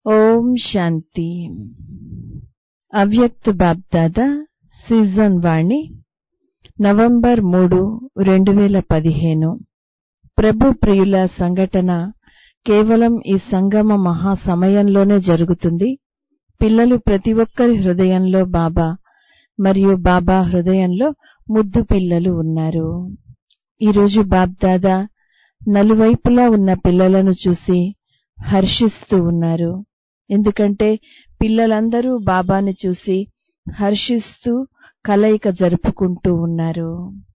ఓం శాంతి అవ్యక్త బాబ్దాదా సీజన్ వాణి నవంబర్ మూడు రెండు వేల పదిహేను ప్రభు ప్రియుల సంఘటన కేవలం ఈ సంగమ మహా సమయంలోనే జరుగుతుంది పిల్లలు ప్రతి ఒక్కరి హృదయంలో బాబా మరియు బాబా హృదయంలో ముద్దు పిల్లలు ఉన్నారు ఈరోజు బాబ్దాదా నలువైపులా ఉన్న పిల్లలను చూసి హర్షిస్తూ ఉన్నారు ఎందుకంటే పిల్లలందరూ బాబాని చూసి హర్షిస్తూ కలయిక జరుపుకుంటూ ఉన్నారు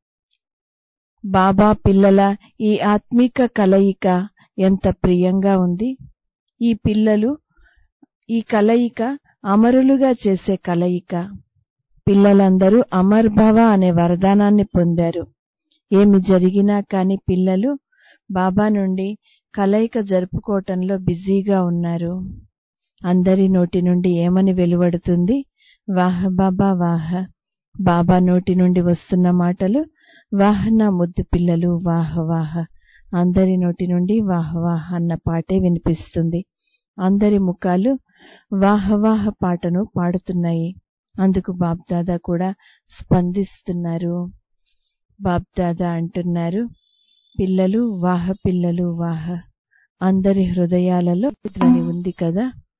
బాబా పిల్లల ఈ ఆత్మిక కలయిక ఎంత ప్రియంగా ఉంది ఈ పిల్లలు ఈ కలయిక అమరులుగా చేసే కలయిక పిల్లలందరూ అమర్భవ అనే వరదానాన్ని పొందారు ఏమి జరిగినా కాని పిల్లలు బాబా నుండి కలయిక జరుపుకోవటంలో బిజీగా ఉన్నారు అందరి నోటి నుండి ఏమని వెలువడుతుంది వాహ బాబా వాహ బాబా నోటి నుండి వస్తున్న మాటలు వాహ నా ముద్దు పిల్లలు వాహ వాహ అందరి నోటి నుండి వాహ వాహ అన్న పాటే వినిపిస్తుంది అందరి ముఖాలు వాహ వాహ పాటను పాడుతున్నాయి అందుకు బాబ్దాదా కూడా స్పందిస్తున్నారు బాబ్దాదా అంటున్నారు పిల్లలు వాహ పిల్లలు వాహ అందరి హృదయాలలో ధ్వని ఉంది కదా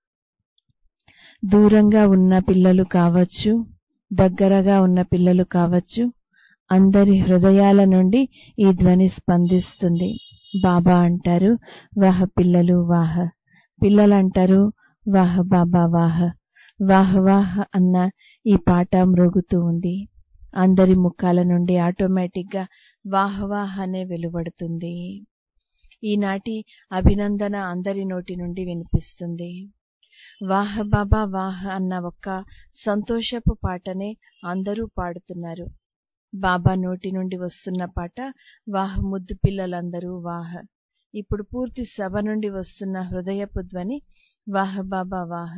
దూరంగా ఉన్న పిల్లలు కావచ్చు దగ్గరగా ఉన్న పిల్లలు కావచ్చు అందరి హృదయాల నుండి ఈ ధ్వని స్పందిస్తుంది బాబా అంటారు వాహ పిల్లలు వాహ పిల్లలు అంటారు వాహ బాబా వాహ వాహ వాహ అన్న ఈ పాట మ్రోగుతూ ఉంది అందరి ముఖాల నుండి ఆటోమేటిక్ గా వాహ వాహ అనే వెలువడుతుంది ఈనాటి అభినందన అందరి నోటి నుండి వినిపిస్తుంది వాహ బాబా వాహ అన్న ఒక్క సంతోషపు పాటనే అందరూ పాడుతున్నారు బాబా నోటి నుండి వస్తున్న పాట వాహ ముద్దు పిల్లలందరూ వాహ ఇప్పుడు పూర్తి సభ నుండి వస్తున్న హృదయపు ధ్వని వాహ బాబా వాహ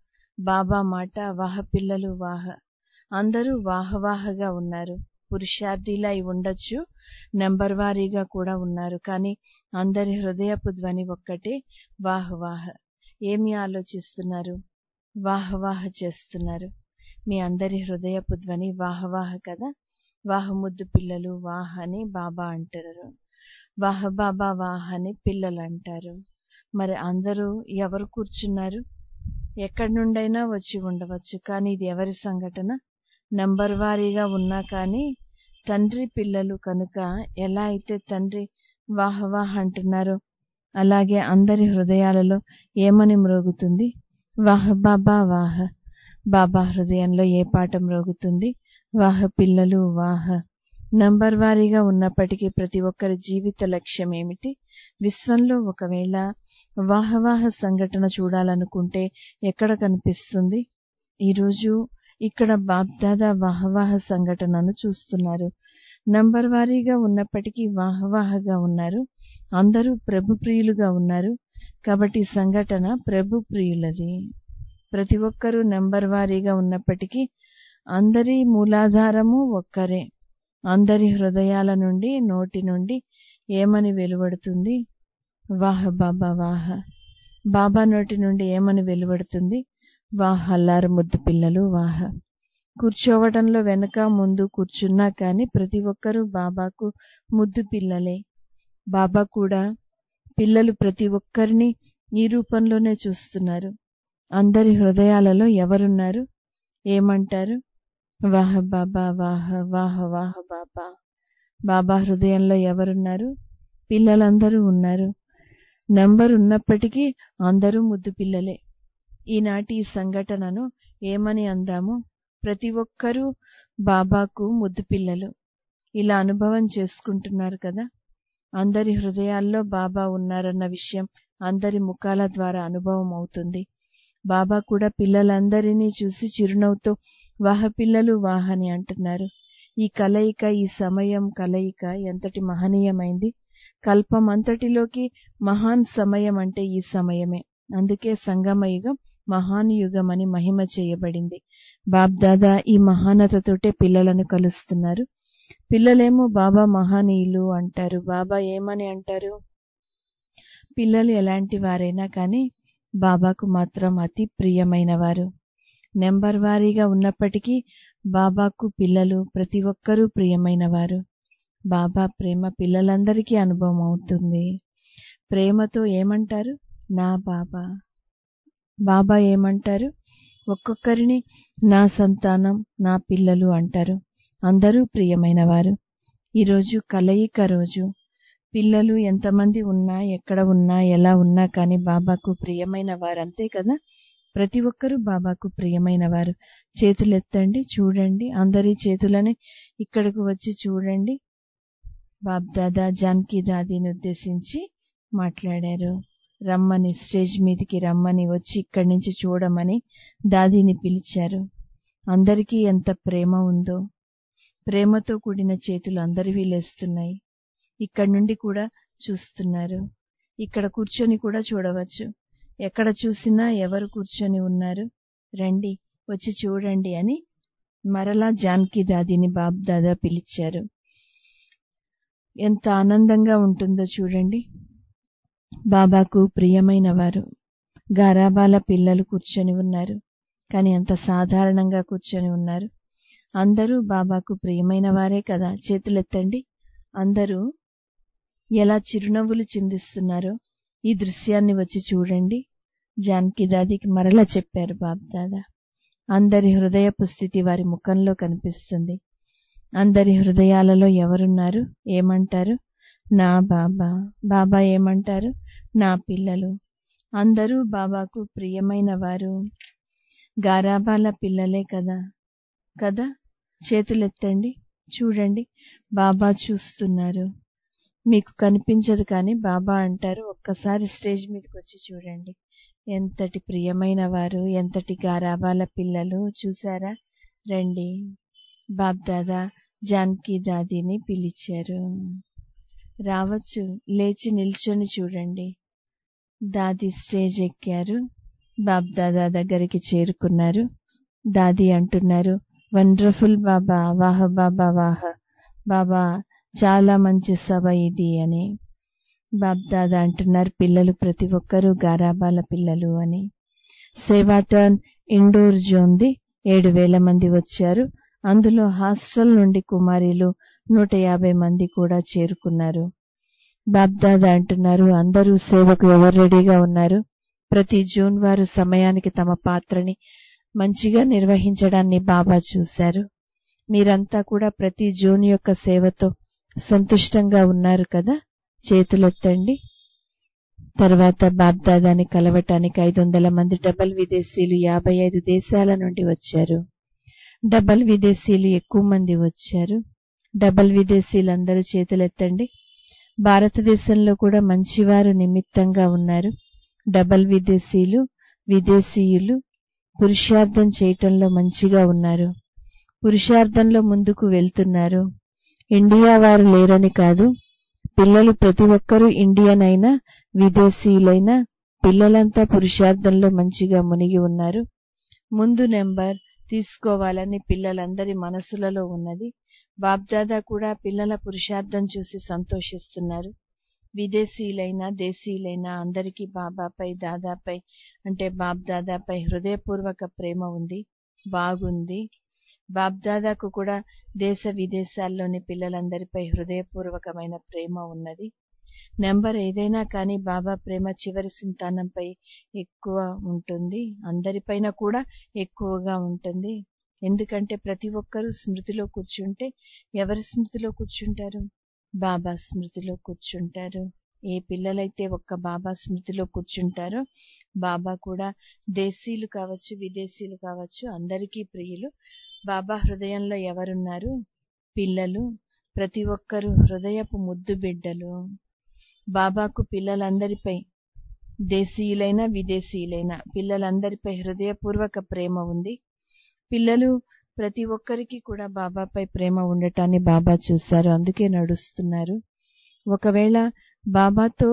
బాబా మాట వాహ పిల్లలు వాహ అందరూ వాహవాహగా ఉన్నారు పురుషార్థిలా అయి ఉండొచ్చు నెంబర్ వారీగా కూడా ఉన్నారు కానీ అందరి హృదయపు ధ్వని ఒక్కటే వాహ వాహ ఏమి ఆలోచిస్తున్నారు వాహ వాహ చేస్తున్నారు మీ అందరి హృదయపు ధ్వని వాహ వాహ కదా వాహ ముద్దు పిల్లలు వాహ అని బాబా అంటారు వాహ బాబా వాహ అని పిల్లలు అంటారు మరి అందరూ ఎవరు కూర్చున్నారు ఎక్కడి నుండైనా వచ్చి ఉండవచ్చు కానీ ఇది ఎవరి సంఘటన నంబర్ వారీగా ఉన్నా కానీ తండ్రి పిల్లలు కనుక ఎలా అయితే తండ్రి వాహ వాహ అంటున్నారో అలాగే అందరి హృదయాలలో ఏమని మ్రోగుతుంది వాహ బాబా వాహ బాబా హృదయంలో ఏ పాట మ్రోగుతుంది వాహ పిల్లలు వాహ నంబర్ వారీగా ఉన్నప్పటికీ ప్రతి ఒక్కరి జీవిత లక్ష్యం ఏమిటి విశ్వంలో ఒకవేళ వాహవాహ సంఘటన చూడాలనుకుంటే ఎక్కడ కనిపిస్తుంది ఈరోజు ఇక్కడ బాబ్దాదా వాహవాహ సంఘటనను చూస్తున్నారు నంబర్ వారీగా ఉన్నప్పటికీ వాహవాహగా ఉన్నారు అందరూ ప్రభు ప్రియులుగా ఉన్నారు కాబట్టి సంఘటన ప్రభు ప్రియులది ప్రతి ఒక్కరూ నెంబర్ వారీగా ఉన్నప్పటికీ అందరి మూలాధారము ఒక్కరే అందరి హృదయాల నుండి నోటి నుండి ఏమని వెలువడుతుంది వాహ బాబా వాహ బాబా నోటి నుండి ఏమని వెలువడుతుంది వాహ అల్లారు ముద్దు పిల్లలు వాహ కూర్చోవడంలో వెనక ముందు కూర్చున్నా కానీ ప్రతి ఒక్కరూ బాబాకు ముద్దు పిల్లలే బాబా కూడా పిల్లలు ప్రతి ఒక్కరిని ఈ రూపంలోనే చూస్తున్నారు అందరి హృదయాలలో ఎవరున్నారు ఏమంటారు వాహ బాబా వాహ వాహ వాహ బాబా బాబా హృదయంలో ఎవరున్నారు పిల్లలందరూ ఉన్నారు నంబర్ ఉన్నప్పటికీ అందరూ ముద్దు పిల్లలే ఈనాటి ఈ సంఘటనను ఏమని అందాము ప్రతి ఒక్కరూ బాబాకు ముద్దు పిల్లలు ఇలా అనుభవం చేసుకుంటున్నారు కదా అందరి హృదయాల్లో బాబా ఉన్నారన్న విషయం అందరి ముఖాల ద్వారా అనుభవం అవుతుంది బాబా కూడా పిల్లలందరినీ చూసి చిరునవ్వుతో వాహ పిల్లలు వాహ అని అంటున్నారు ఈ కలయిక ఈ సమయం కలయిక ఎంతటి మహనీయమైంది కల్పం అంతటిలోకి మహాన్ సమయం అంటే ఈ సమయమే అందుకే సంగమయుగం మహాన్ యుగం అని మహిమ చేయబడింది బాబ్దాదా ఈ మహానతతోటే పిల్లలను కలుస్తున్నారు పిల్లలేమో బాబా మహానీయులు అంటారు బాబా ఏమని అంటారు పిల్లలు ఎలాంటి వారైనా కానీ బాబాకు మాత్రం అతి ప్రియమైన వారు నెంబర్ వారీగా ఉన్నప్పటికీ బాబాకు పిల్లలు ప్రతి ఒక్కరూ ప్రియమైన వారు బాబా ప్రేమ పిల్లలందరికీ అనుభవం అవుతుంది ప్రేమతో ఏమంటారు నా బాబా బాబా ఏమంటారు ఒక్కొక్కరిని నా సంతానం నా పిల్లలు అంటారు అందరూ ప్రియమైన వారు ఈరోజు కలయిక రోజు పిల్లలు ఎంతమంది ఉన్నా ఎక్కడ ఉన్నా ఎలా ఉన్నా కానీ బాబాకు ప్రియమైన వారు అంతే కదా ప్రతి ఒక్కరూ బాబాకు ప్రియమైన వారు చేతులు ఎత్తండి చూడండి అందరి చేతులని ఇక్కడకు వచ్చి చూడండి బాబ్దాదా జానకి దాదీని ఉద్దేశించి మాట్లాడారు రమ్మని స్టేజ్ మీదకి రమ్మని వచ్చి ఇక్కడి నుంచి చూడమని దాదీని పిలిచారు అందరికీ ఎంత ప్రేమ ఉందో ప్రేమతో కూడిన చేతులు అందరివి లేస్తున్నాయి ఇక్కడి నుండి కూడా చూస్తున్నారు ఇక్కడ కూర్చొని కూడా చూడవచ్చు ఎక్కడ చూసినా ఎవరు కూర్చొని ఉన్నారు రండి వచ్చి చూడండి అని మరలా జానకి దాదీని బాబ్ దాదా పిలిచారు ఎంత ఆనందంగా ఉంటుందో చూడండి బాబాకు ప్రియమైన వారు గారాబాల పిల్లలు కూర్చొని ఉన్నారు కానీ అంత సాధారణంగా కూర్చొని ఉన్నారు అందరూ బాబాకు ప్రియమైన వారే కదా చేతులెత్తండి అందరూ ఎలా చిరునవ్వులు చిందిస్తున్నారో ఈ దృశ్యాన్ని వచ్చి చూడండి జానకి దాదికి మరలా చెప్పారు బాబ్దాదా అందరి హృదయపు స్థితి వారి ముఖంలో కనిపిస్తుంది అందరి హృదయాలలో ఎవరున్నారు ఏమంటారు నా బాబా బాబా ఏమంటారు నా పిల్లలు అందరూ బాబాకు ప్రియమైన వారు గారాబాల పిల్లలే కదా కదా చేతులెత్తండి చూడండి బాబా చూస్తున్నారు మీకు కనిపించదు కానీ బాబా అంటారు ఒక్కసారి స్టేజ్ మీదకి వచ్చి చూడండి ఎంతటి ప్రియమైన వారు ఎంతటి గారాబాల పిల్లలు చూసారా రండి బాబ్దాదా జానకి దాదీని పిలిచారు రావచ్చు లేచి నిల్చొని చూడండి దాది స్టేజ్ ఎక్కారు బాబ్దాదా దగ్గరికి చేరుకున్నారు దాది అంటున్నారు వండర్ఫుల్ బాబా వాహ బాబా వాహ బాబా చాలా మంచి సభ ఇది అని బాబ్దాదా అంటున్నారు పిల్లలు ప్రతి ఒక్కరూ గారాబాల పిల్లలు అని సేవాటర్న్ ఇండోర్ జోన్ది ఏడు వేల మంది వచ్చారు అందులో హాస్టల్ నుండి కుమారీలు నూట యాభై మంది కూడా చేరుకున్నారు బాబ్దాదా అంటున్నారు అందరూ సేవకు ఎవరు రెడీగా ఉన్నారు ప్రతి జూన్ వారు సమయానికి తమ పాత్రని మంచిగా నిర్వహించడాన్ని బాబా చూశారు మీరంతా కూడా ప్రతి జూన్ యొక్క సేవతో సంతుష్టంగా ఉన్నారు కదా చేతులెత్తండి తర్వాత బాబ్దాదాని కలవటానికి ఐదు వందల మంది డబల్ విదేశీయులు యాభై ఐదు దేశాల నుండి వచ్చారు డబల్ విదేశీయులు ఎక్కువ మంది వచ్చారు డబల్ విదేశీయులందరూ చేతులెత్తండి భారతదేశంలో కూడా మంచివారు నిమిత్తంగా ఉన్నారు డబల్ విదేశీయులు విదేశీయులు పురుషార్థం చేయటంలో మంచిగా ఉన్నారు పురుషార్థంలో ముందుకు వెళ్తున్నారు ఇండియా వారు లేరని కాదు పిల్లలు ప్రతి ఒక్కరూ ఇండియన్ అయినా విదేశీయులైనా పిల్లలంతా పురుషార్థంలో మంచిగా మునిగి ఉన్నారు ముందు నెంబర్ తీసుకోవాలని పిల్లలందరి మనసులలో ఉన్నది బాబ్దాదా కూడా పిల్లల పురుషార్థం చూసి సంతోషిస్తున్నారు విదేశీయులైనా దేశీయులైనా అందరికీ బాబాపై దాదాపై అంటే బాబ్ దాదాపై హృదయపూర్వక ప్రేమ ఉంది బాగుంది బాబ్దాదాకు కూడా దేశ విదేశాల్లోని పిల్లలందరిపై హృదయపూర్వకమైన ప్రేమ ఉన్నది నెంబర్ ఏదైనా కానీ బాబా ప్రేమ చివరి సంతానంపై ఎక్కువ ఉంటుంది అందరిపైన కూడా ఎక్కువగా ఉంటుంది ఎందుకంటే ప్రతి ఒక్కరూ స్మృతిలో కూర్చుంటే ఎవరి స్మృతిలో కూర్చుంటారు బాబా స్మృతిలో కూర్చుంటారు ఏ పిల్లలైతే ఒక్క బాబా స్మృతిలో కూర్చుంటారో బాబా కూడా దేశీయులు కావచ్చు విదేశీయులు కావచ్చు అందరికీ ప్రియులు బాబా హృదయంలో ఎవరున్నారు పిల్లలు ప్రతి ఒక్కరూ హృదయపు ముద్దు బిడ్డలు బాబాకు పిల్లలందరిపై దేశీయులైన విదేశీయులైన పిల్లలందరిపై హృదయపూర్వక ప్రేమ ఉంది పిల్లలు ప్రతి ఒక్కరికి కూడా బాబాపై ప్రేమ ఉండటాన్ని బాబా చూశారు అందుకే నడుస్తున్నారు ఒకవేళ బాబాతో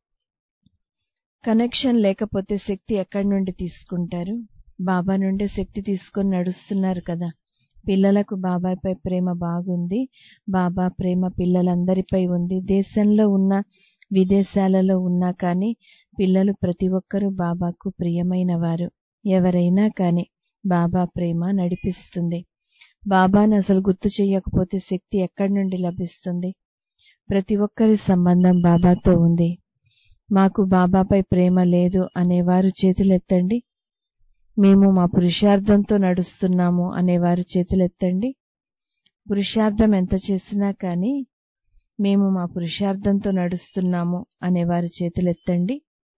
కనెక్షన్ లేకపోతే శక్తి ఎక్కడి నుండి తీసుకుంటారు బాబా నుండి శక్తి తీసుకొని నడుస్తున్నారు కదా పిల్లలకు బాబాపై ప్రేమ బాగుంది బాబా ప్రేమ పిల్లలందరిపై ఉంది దేశంలో ఉన్న విదేశాలలో ఉన్నా కానీ పిల్లలు ప్రతి ఒక్కరూ బాబాకు ప్రియమైన వారు ఎవరైనా కాని బాబా ప్రేమ నడిపిస్తుంది బాబాను అసలు గుర్తు చెయ్యకపోతే శక్తి ఎక్కడి నుండి లభిస్తుంది ప్రతి ఒక్కరి సంబంధం బాబాతో ఉంది మాకు బాబాపై ప్రేమ లేదు అనేవారు చేతులెత్తండి మేము మా పురుషార్థంతో నడుస్తున్నాము అనేవారు చేతులెత్తండి పురుషార్థం ఎంత చేసినా కానీ మేము మా పురుషార్థంతో నడుస్తున్నాము అనేవారు చేతులెత్తండి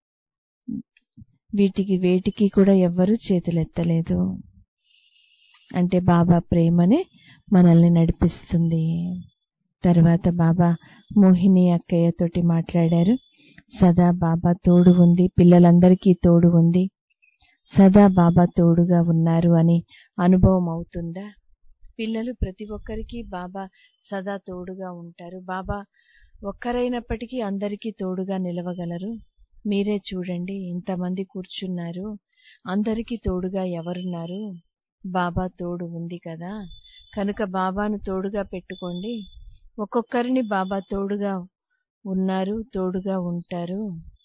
వీటికి వేటికి కూడా ఎవ్వరూ చేతులెత్తలేదు అంటే బాబా ప్రేమనే మనల్ని నడిపిస్తుంది తర్వాత బాబా మోహిని అక్కయ్యతోటి మాట్లాడారు సదా బాబా తోడు ఉంది పిల్లలందరికీ తోడు ఉంది సదా బాబా తోడుగా ఉన్నారు అని అనుభవం అవుతుందా పిల్లలు ప్రతి ఒక్కరికి బాబా సదా తోడుగా ఉంటారు బాబా ఒక్కరైనప్పటికీ అందరికీ తోడుగా నిలవగలరు మీరే చూడండి ఇంతమంది కూర్చున్నారు అందరికీ తోడుగా ఎవరున్నారు బాబా తోడు ఉంది కదా కనుక బాబాను తోడుగా పెట్టుకోండి ఒక్కొక్కరిని బాబా తోడుగా ఉన్నారు తోడుగా ఉంటారు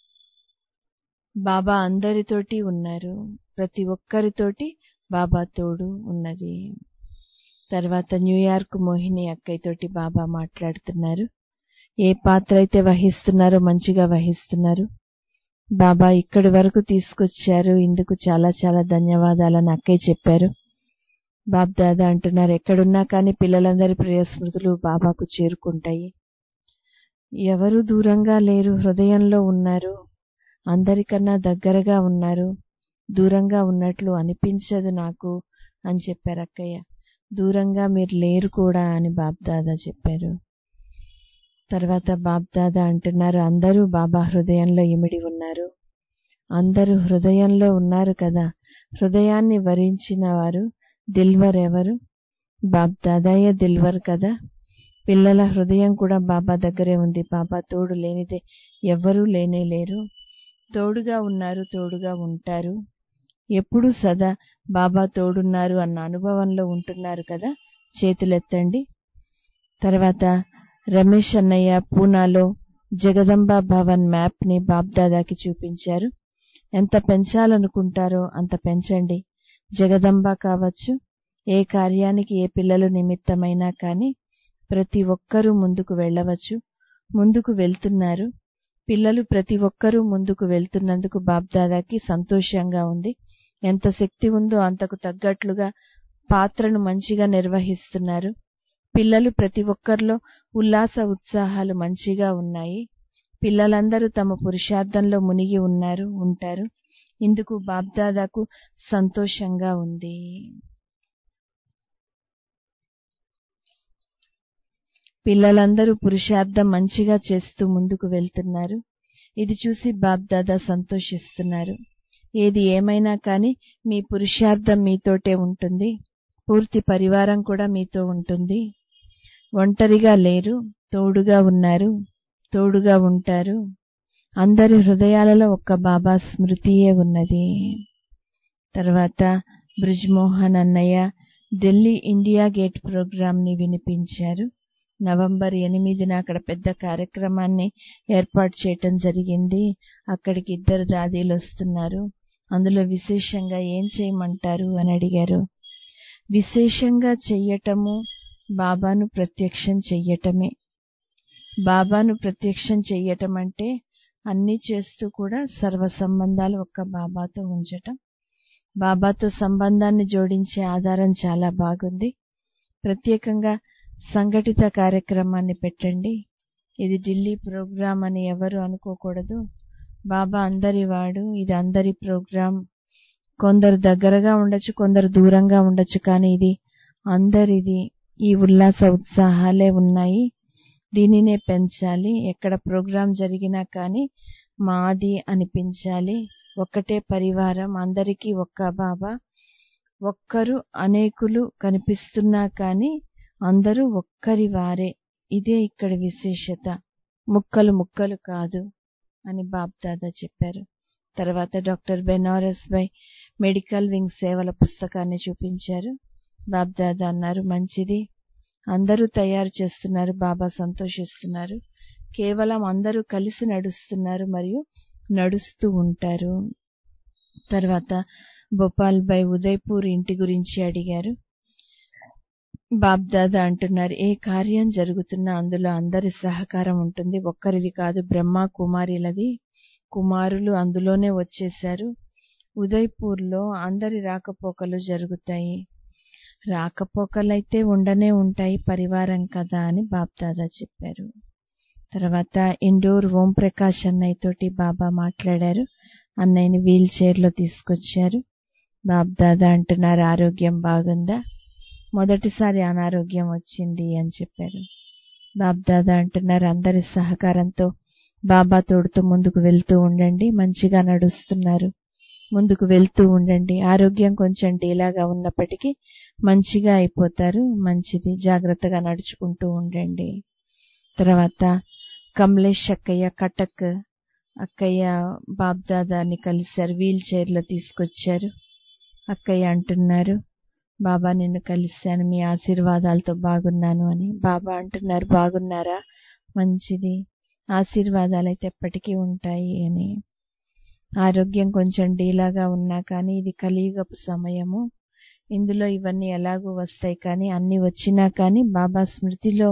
బాబా అందరితోటి ఉన్నారు ప్రతి ఒక్కరితోటి బాబా తోడు ఉన్నది తర్వాత న్యూయార్క్ మోహిని అక్కయ్యతోటి బాబా మాట్లాడుతున్నారు ఏ పాత్ర అయితే వహిస్తున్నారో మంచిగా వహిస్తున్నారు బాబా ఇక్కడి వరకు తీసుకొచ్చారు ఇందుకు చాలా చాలా ధన్యవాదాలని అక్కయ్య చెప్పారు బాబ్ దాదా అంటున్నారు ఎక్కడున్నా కానీ పిల్లలందరి ప్రియ స్మృతులు బాబాకు చేరుకుంటాయి ఎవరు దూరంగా లేరు హృదయంలో ఉన్నారు అందరికన్నా దగ్గరగా ఉన్నారు దూరంగా ఉన్నట్లు అనిపించదు నాకు అని చెప్పారు అక్కయ్య దూరంగా మీరు లేరు కూడా అని బాబ్దాదా చెప్పారు తర్వాత బాబ్దాదా అంటున్నారు అందరూ బాబా హృదయంలో ఇమిడి ఉన్నారు అందరూ హృదయంలో ఉన్నారు కదా హృదయాన్ని వరించిన వారు దిల్వర్ ఎవరు బాబ్దాదాయే దిల్వర్ కదా పిల్లల హృదయం కూడా బాబా దగ్గరే ఉంది బాబా తోడు లేనిదే ఎవ్వరూ లేనే లేరు తోడుగా ఉన్నారు తోడుగా ఉంటారు ఎప్పుడు సదా బాబా తోడున్నారు అన్న అనుభవంలో ఉంటున్నారు కదా చేతులెత్తండి తర్వాత రమేష్ అన్నయ్య పూనాలో జగదంబ భవన్ మ్యాప్ ని బాబ్దాదాకి చూపించారు ఎంత పెంచాలనుకుంటారో అంత పెంచండి జగదంబ కావచ్చు ఏ కార్యానికి ఏ పిల్లలు నిమిత్తమైనా కానీ ప్రతి ఒక్కరూ ముందుకు వెళ్ళవచ్చు ముందుకు వెళ్తున్నారు పిల్లలు ప్రతి ఒక్కరూ ముందుకు వెళ్తున్నందుకు బాబ్దాదాకి సంతోషంగా ఉంది ఎంత శక్తి ఉందో అంతకు తగ్గట్లుగా పాత్రను మంచిగా నిర్వహిస్తున్నారు పిల్లలు ప్రతి ఒక్కరిలో ఉల్లాస ఉత్సాహాలు మంచిగా ఉన్నాయి పిల్లలందరూ తమ పురుషార్థంలో మునిగి ఉన్నారు ఉంటారు ఇందుకు బాబ్దాదాకు సంతోషంగా ఉంది పిల్లలందరూ పురుషార్థం మంచిగా చేస్తూ ముందుకు వెళ్తున్నారు ఇది చూసి బాబ్దాదా సంతోషిస్తున్నారు ఏది ఏమైనా కానీ మీ పురుషార్థం మీతోటే ఉంటుంది పూర్తి పరివారం కూడా మీతో ఉంటుంది ఒంటరిగా లేరు తోడుగా ఉన్నారు తోడుగా ఉంటారు అందరి హృదయాలలో ఒక్క బాబా స్మృతియే ఉన్నది తర్వాత బ్రిజ్మోహన్ అన్నయ్య ఢిల్లీ ఇండియా గేట్ ప్రోగ్రామ్ ని వినిపించారు నవంబర్ ఎనిమిదిన అక్కడ పెద్ద కార్యక్రమాన్ని ఏర్పాటు చేయటం జరిగింది అక్కడికి ఇద్దరు దాదీలు వస్తున్నారు అందులో విశేషంగా ఏం చేయమంటారు అని అడిగారు విశేషంగా చెయ్యటము బాబాను ప్రత్యక్షం చెయ్యటమే బాబాను ప్రత్యక్షం చెయ్యటం అంటే అన్నీ చేస్తూ కూడా సర్వ సంబంధాలు ఒక్క బాబాతో ఉంచటం బాబాతో సంబంధాన్ని జోడించే ఆధారం చాలా బాగుంది ప్రత్యేకంగా సంఘటిత కార్యక్రమాన్ని పెట్టండి ఇది ఢిల్లీ ప్రోగ్రాం అని ఎవరు అనుకోకూడదు బాబా అందరి వాడు ఇది అందరి ప్రోగ్రాం కొందరు దగ్గరగా ఉండొచ్చు కొందరు దూరంగా ఉండొచ్చు కానీ ఇది అందరిది ఈ ఉల్లాస ఉత్సాహాలే ఉన్నాయి దీనినే పెంచాలి ఎక్కడ ప్రోగ్రాం జరిగినా కానీ మాది అనిపించాలి ఒక్కటే పరివారం అందరికీ ఒక్క బాబా ఒక్కరు అనేకులు కనిపిస్తున్నా కానీ అందరూ ఒక్కరి వారే ఇదే ఇక్కడ విశేషత ముక్కలు ముక్కలు కాదు అని బాబ్దాదా చెప్పారు తర్వాత doctor Banarasi medical wing సేవల పుస్తకాన్ని చూపించారు బాబ్దాదా అన్నారు మంచిది అందరూ తయారు చేస్తున్నారు బాబా సంతోషిస్తున్నారు కేవలం అందరూ కలిసి నడుస్తున్నారు మరియు నడుస్తూ ఉంటారు తర్వాత భోపాల్ బై ఉదయ్పూర్ ఇంటి గురించి అడిగారు బాబ్దాదా అంటున్నారు ఏ కార్యం జరుగుతున్నా అందులో అందరి సహకారం ఉంటుంది ఒక్కరిది కాదు బ్రహ్మ కుమారిలది కుమారులు అందులోనే వచ్చేశారు ఉదయ్పూర్లో అందరి రాకపోకలు జరుగుతాయి రాకపోకలైతే ఉండనే ఉంటాయి పరివారం కదా అని బాబ్దాదా చెప్పారు తర్వాత ఇండోర్ ఓం ప్రకాష్ అన్నయ్య తోటి బాబా మాట్లాడారు అన్నయ్యని వీల్ చైర్లో తీసుకొచ్చారు బాబ్దాదా అంటున్నారు ఆరోగ్యం బాగుందా మొదటిసారి అనారోగ్యం వచ్చింది అని చెప్పారు బాబ్దాదా అంటున్నారు అందరి సహకారంతో బాబా తోడుతో ముందుకు వెళ్తూ ఉండండి మంచిగా నడుస్తున్నారు ముందుకు వెళ్తూ ఉండండి ఆరోగ్యం కొంచెం డీలాగా ఉన్నప్పటికీ మంచిగా అయిపోతారు మంచిది జాగ్రత్తగా నడుచుకుంటూ ఉండండి తర్వాత కమలేష్ అక్కయ్య కటక్ అక్కయ్య బాబ్దాదాని కలిశారు వీల్ చైర్లో తీసుకొచ్చారు అక్కయ్య అంటున్నారు బాబా నిన్ను కలిశాను మీ ఆశీర్వాదాలతో బాగున్నాను అని బాబా అంటున్నారు బాగున్నారా మంచిది ఆశీర్వాదాలు అయితే ఎప్పటికీ ఉంటాయి అని ఆరోగ్యం కొంచెం డీలాగా ఉన్నా కానీ ఇది కలియుగపు సమయము ఇందులో ఇవన్నీ ఎలాగూ వస్తాయి కానీ అన్ని వచ్చినా కానీ బాబా స్మృతిలో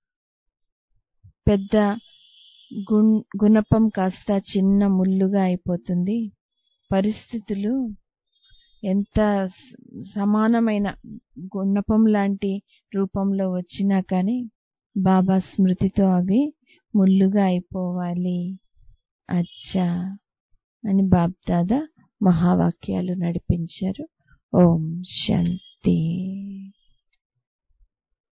పెద్ద గుణ్ గుణపం కాస్త చిన్న ముల్లుగా అయిపోతుంది పరిస్థితులు ఎంత సమానమైన గుణపం లాంటి రూపంలో వచ్చినా కానీ బాబా స్మృతితో అవి ముల్లుగా అయిపోవాలి అచ్చా అని బాబ్దాదా మహావాక్యాలు నడిపించారు ఓం శాంతి